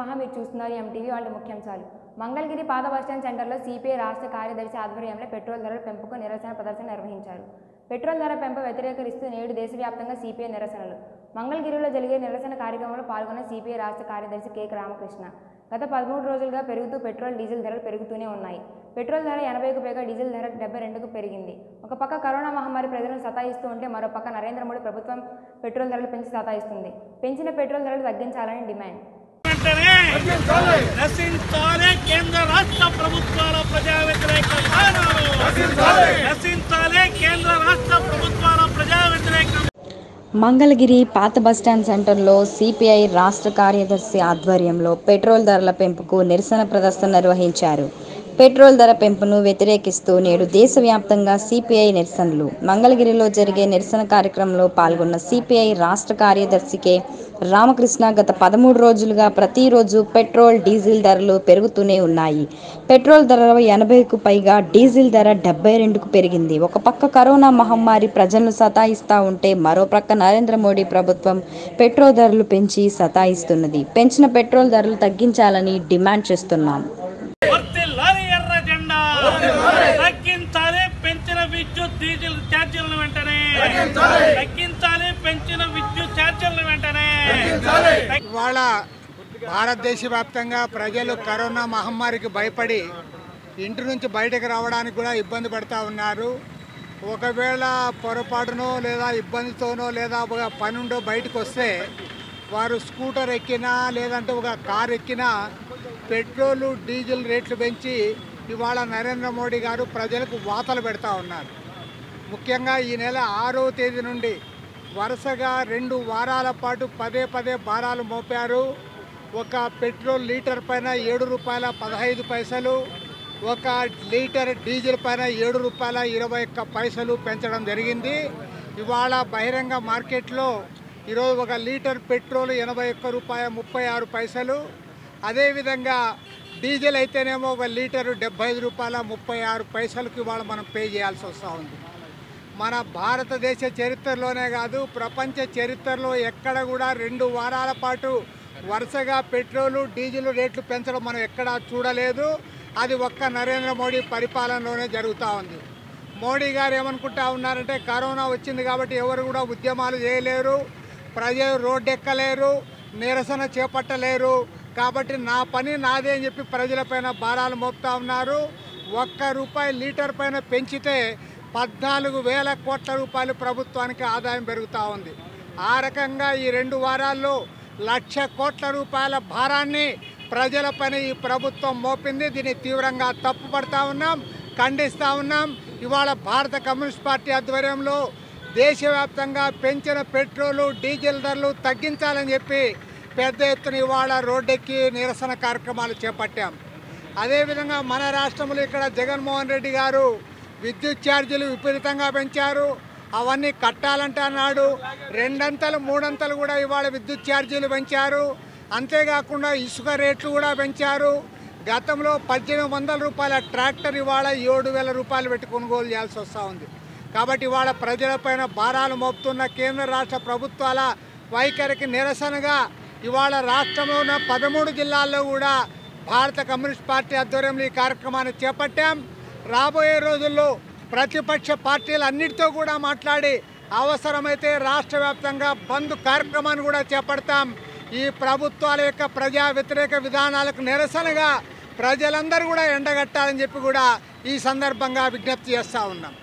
నమః మీరు చూస్తున్నారు ఎంటీవీ వాళ్ళ ముఖ్యాంశాలు మంగళగిరి పాత బస్టాండ్ సెంటర్లో సిపిఐ రాష్ట్ర కార్యదర్శి ఆధ్వర్యంలో పెట్రోల్ ధరల పెంపుకు నిరసన ప్రదర్శన నిర్వహించారు పెట్రోల్ ధర పెంపు వ్యతిరేకరిస్తూ నేడు దేశవ్యాప్తంగా సిపిఐ నిరసనలు మంగళగిరిలో జరిగే నిరసన కార్యక్రమంలో పాల్గొన్న సిపిఐ రాష్ట్ర కార్యదర్శి కె రామకృష్ణ గత పదమూడు రోజులుగా పెరుగుతూ పెట్రోల్ డీజిల్ ధరలు పెరుగుతూనే ఉన్నాయి పెట్రోల్ ధర ఎనభైకు పైగా డీజిల్ ధర డెబ్బై రెండుకు పెరిగింది ఒక పక్క కరోనా మహమ్మారి ప్రజలను సతాయిస్తూ ఉంటే మరో పక్క నరేంద్ర మోడీ ప్రభుత్వం పెట్రోల్ ధరలు పెంచి సతాయిస్తుంది పెంచిన పెట్రోల్ ధరలు తగ్గించాలని డిమాండ్ వెంటనే నశించాలి కేంద్ర రాష్ట్ర ప్రభుత్వాల ప్రజా వ్యతిరేక విధానాలు నశించాలి కేంద్ర రాష్ట్ర ప్రభుత్వాల ప్రజా వ్యతిరేక మంగళగిరి పాత బస్టాండ్ సెంటర్లో సిపిఐ రాష్ట్ర కార్యదర్శి ఆధ్వర్యంలో పెట్రోల్ ధరల పెంపుకు నిరసన ప్రదర్శన నిర్వహించారు పెట్రోల్ ధర పెంపును వ్యతిరేకిస్తూ నేడు దేశవ్యాప్తంగా సిపిఐ నిరసనలు మంగళగిరిలో జరిగే నిరసన కార్యక్రమంలో పాల్గొన్న సిపిఐ రాష్ట్ర కార్యదర్శికే రామకృష్ణ గత పదమూడు రోజులుగా ప్రతిరోజు పెట్రోల్ డీజిల్ ధరలు పెరుగుతూనే ఉన్నాయి పెట్రోల్ ధర ఎనభైకు పైగా డీజిల్ ధర డెబ్బై రెండుకు పెరిగింది ఒక పక్క కరోనా మహమ్మారి ప్రజలను సతాయిస్తా ఉంటే మరో ప్రక్క నరేంద్ర మోడీ ప్రభుత్వం పెట్రోల్ ధరలు పెంచి సతాయిస్తున్నది పెంచిన పెట్రోల్ ధరలు తగ్గించాలని డిమాండ్ చేస్తున్నాం వర్తిల్లాలి ఎర్ర జెండా తగ్గించాలి పెంచిన విద్యుత్ డీజిల్ ఛార్జీలను వెంటనే తగ్గించాలి పెంచిన విద్యుత్ ఛార్జీలను వెంటనే ఇవాళ భారతదేశ వ్యాప్తంగా ప్రజలు కరోనా మహమ్మారికి భయపడి ఇంటి నుంచి బయటకు రావడానికి కూడా ఇబ్బంది పడుతూ ఉన్నారు ఒకవేళ పొరపాటునో లేదా ఇబ్బందితోనో లేదా ఒక పనుండో బయటకు వస్తే వారు స్కూటర్ ఎక్కినా లేదంటే ఒక కార్ ఎక్కినా పెట్రోలు డీజిల్ రేట్లు పెంచి ఇవాళ నరేంద్ర మోడీ గారు ప్రజలకు వాతలు పెడతా ఉన్నారు ముఖ్యంగా ఈ నెల ఆరో తేదీ నుండి వరుసగా రెండు వారాల పాటు పదే పదే భారాలు మోపారు ఒక పెట్రోల్ లీటర్ పైన ఏడు రూపాయల పదహైదు పైసలు ఒక లీటర్ డీజిల్ పైన ఏడు రూపాయల ఇరవై ఒక్క పైసలు పెంచడం జరిగింది ఇవాళ బహిరంగ మార్కెట్లో ఈరోజు ఒక లీటర్ పెట్రోల్ ఎనభై ఒక్క రూపాయ ముప్పై ఆరు పైసలు అదేవిధంగా డీజిల్ అయితేనేమో ఒక లీటరు డెబ్బై ఐదు రూపాయల ముప్పై ఆరు పైసలకి ఇవాళ మనం పే చేయాల్సి వస్తూ ఉంది మన భారతదేశ చరిత్రలోనే కాదు ప్రపంచ చరిత్రలో ఎక్కడ కూడా రెండు వారాల పాటు వరుసగా పెట్రోలు డీజిల్ రేట్లు పెంచడం మనం ఎక్కడా చూడలేదు అది ఒక్క నరేంద్ర మోడీ పరిపాలనలోనే జరుగుతూ ఉంది మోడీ గారు ఏమనుకుంటా ఉన్నారంటే కరోనా వచ్చింది కాబట్టి ఎవరు కూడా ఉద్యమాలు చేయలేరు ప్రజలు రోడ్డెక్కలేరు నిరసన చేపట్టలేరు కాబట్టి నా పని నాదే అని చెప్పి ప్రజలపైన భారాలు మోపుతా ఉన్నారు ఒక్క రూపాయి లీటర్ పైన పెంచితే పద్నాలుగు వేల కోట్ల రూపాయలు ప్రభుత్వానికి ఆదాయం పెరుగుతూ ఉంది ఆ రకంగా ఈ రెండు వారాల్లో లక్ష కోట్ల రూపాయల భారాన్ని ప్రజలపైన ఈ ప్రభుత్వం మోపింది దీన్ని తీవ్రంగా తప్పుపడతా ఉన్నాం ఖండిస్తూ ఉన్నాం ఇవాళ భారత కమ్యూనిస్ట్ పార్టీ ఆధ్వర్యంలో దేశవ్యాప్తంగా పెంచిన పెట్రోలు డీజిల్ ధరలు తగ్గించాలని చెప్పి పెద్ద ఎత్తున ఇవాళ రోడ్డెక్కి నిరసన కార్యక్రమాలు చేపట్టాం అదేవిధంగా మన రాష్ట్రంలో ఇక్కడ జగన్మోహన్ రెడ్డి గారు విద్యుత్ ఛార్జీలు విపరీతంగా పెంచారు అవన్నీ కట్టాలంటే అన్నాడు రెండంతలు మూడంతలు కూడా ఇవాళ విద్యుత్ ఛార్జీలు పెంచారు అంతేకాకుండా ఇసుక రేట్లు కూడా పెంచారు గతంలో పద్దెనిమిది వందల రూపాయల ట్రాక్టర్ ఇవాళ ఏడు వేల రూపాయలు పెట్టి కొనుగోలు చేయాల్సి వస్తూ ఉంది కాబట్టి ఇవాళ ప్రజలపైన భారాలు మోపుతున్న కేంద్ర రాష్ట్ర ప్రభుత్వాల వైఖరికి నిరసనగా ఇవాళ రాష్ట్రంలో ఉన్న పదమూడు జిల్లాల్లో కూడా భారత కమ్యూనిస్ట్ పార్టీ ఆధ్వర్యంలో ఈ కార్యక్రమాన్ని చేపట్టాం రాబోయే రోజుల్లో ప్రతిపక్ష పార్టీలు అన్నిటితో కూడా మాట్లాడి అవసరమైతే రాష్ట్ర వ్యాప్తంగా బంద్ కార్యక్రమాన్ని కూడా చేపడతాం ఈ ప్రభుత్వాల యొక్క ప్రజా వ్యతిరేక విధానాలకు నిరసనగా ప్రజలందరూ కూడా ఎండగట్టాలని చెప్పి కూడా ఈ సందర్భంగా విజ్ఞప్తి చేస్తూ ఉన్నాం